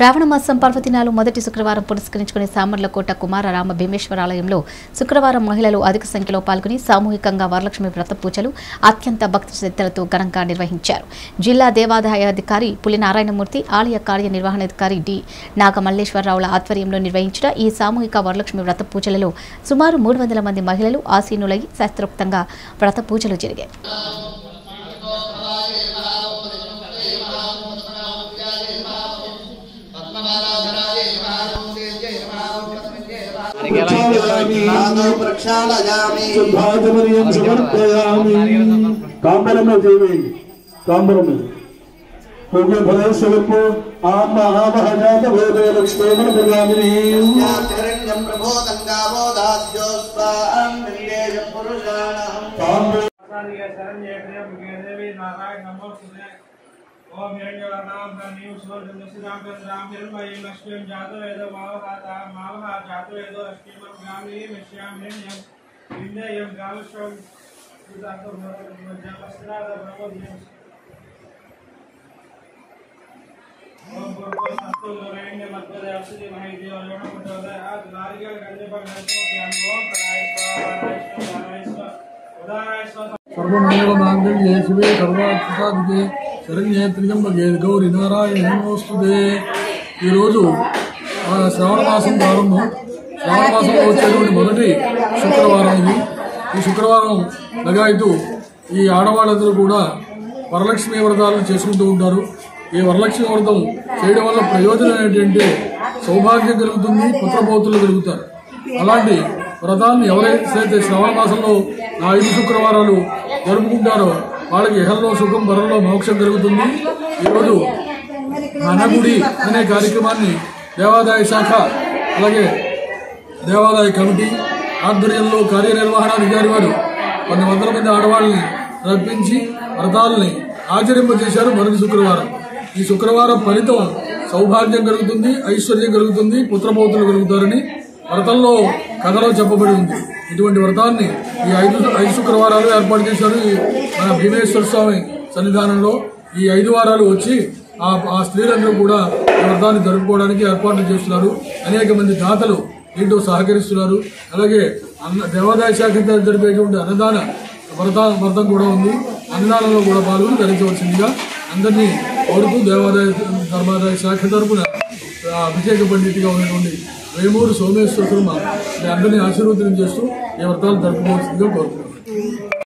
శ్రావణ మాసం పర్వదినాలు మొదటి శుక్రవారం పురస్కరించుకునే సామర్లకోట కుమార రామ భీమేశ్వర ఆలయంలో శుక్రవారం మహిళలు అధిక సంఖ్యలో పాల్గొని సామూహికంగా వరలక్ష్మి వ్రత పూజలు అత్యంత భక్తి శ్రద్ధలతో ఘనంగా నిర్వహించారు జిల్లా దేవాదాయాధికారి పులి నారాయణమూర్తి ఆలయ కార్యనిర్వహణాధికారి డి నాగమల్లేశ్వరరావుల ఆధ్వర్యంలో నిర్వహించిన ఈ సామూహిక వరలక్ష్మి వ్రత పూజలలో సుమారు మూడు వందల మంది మహిళలు ఆసీనులై శాస్త్రోక్తంగా వ్రత పూజలు జరిగాయి ప్రక్షాళయామి శుద్ధాచమర్యం సమర్పయామి తాంబరంలో చేయండి తాంబరం పూజ్య ఫలేశ్వరపు ఆత్మ ఆమహజాత భోగే లక్ష్మణ ప్రజామిని శరణ్యం ప్రబోధంగావోదాస్యోస్వాం నిర్దేశ పురుషాణం తాంబరం ओम हिरण्यवर्णां धनीं सूर्यदशिरां चन्द्रां हिरण्मयीं लक्ष्मीं जातवेदो मावहाता मावहा जातवेदो लक्ष्मीं गामिनीं विश्यां हिरण्यं विन्देयं गामश्वं सुजातो भवत्मज्जपस्त्राद ब्रह्मोद्यं ओम पूर्वस्तु नरेण्य मध्वदे अक्षति महिदेव योणमुदोदय आज नारिकेल गंजे पर नरसो ज्ञान ओम पराय स्वाहा पराय स्वाहा उदाराय स्वाहा సర్వమంగళమాంగళ్యే శివే సర్వార్థసాధికే శరణ్యే త్రిజంబకే గౌరి నారాయణ నమోస్తుతే ఈరోజు ఆ శ్రావణ మాసం ప్రారంభం శ్రావణ మాసంలో వచ్చేటువంటి మొదటి శుక్రవారం ఇది ఈ శుక్రవారం లగాయితూ ఈ ఆడవాళ్ళందరూ కూడా వరలక్ష్మి వ్రతాలను చేసుకుంటూ ఉంటారు ఈ వరలక్ష్మి వ్రతం చేయడం వల్ల ప్రయోజనం ఏంటంటే సౌభాగ్యం కలుగుతుంది పుత్రపౌత్రులు కలుగుతారు అలాంటి వ్రతాన్ని ఎవరైతే శ్రవణ మాసంలో ఆ ఐదు శుక్రవారాలు జరుపుకుంటారో వాళ్ళకి ఇహంలో సుఖం పరంలో మోక్షం కలుగుతుంది ఈరోజు అనగుడి అనే కార్యక్రమాన్ని దేవాదాయ శాఖ అలాగే దేవాదాయ కమిటీ ఆధ్వర్యంలో కార్యనిర్వహణాధికారి వారు కొన్ని వందల మంది ఆడవాళ్ళని రప్పించి వ్రతాలని ఆచరింపజేశారు మొదటి శుక్రవారం ఈ శుక్రవారం ఫలితం సౌభాగ్యం కలుగుతుంది ఐశ్వర్యం కలుగుతుంది పుత్రపౌత్రులు కలుగుతారని వ్రతంలో కథలో చెప్పబడి ఉంది ఇటువంటి వ్రతాన్ని ఈ ఐదు ఐదు శుక్రవారాలు ఏర్పాటు చేశారు ఈ మన భీమేశ్వర స్వామి సన్నిధానంలో ఈ ఐదు వారాలు వచ్చి ఆ ఆ స్త్రీలందరూ కూడా ఈ వ్రతాన్ని జరుపుకోవడానికి ఏర్పాట్లు చేస్తున్నారు అనేక మంది దాతలు దీంట్లో సహకరిస్తున్నారు అలాగే అన్న దేవాదాయ శాఖ జరిపేటువంటి అన్నదాన వ్రత వ్రతం కూడా ఉంది అన్నదానంలో కూడా పాల్గొని ధరించవలసిందిగా అందరినీ కోరుతూ దేవాదాయ ధర్మాదాయ శాఖ తరపున ఆ, అభిషేక పండితుగా ఉన్నటువంటి వేమూరు సోమేశ్వర శర్మ మీ అందరినీ ఆశీర్వదనం చేస్తూ ఈ వ్రతాలు జరుపుకోవాల్సిందిగా కోరుతున్నాను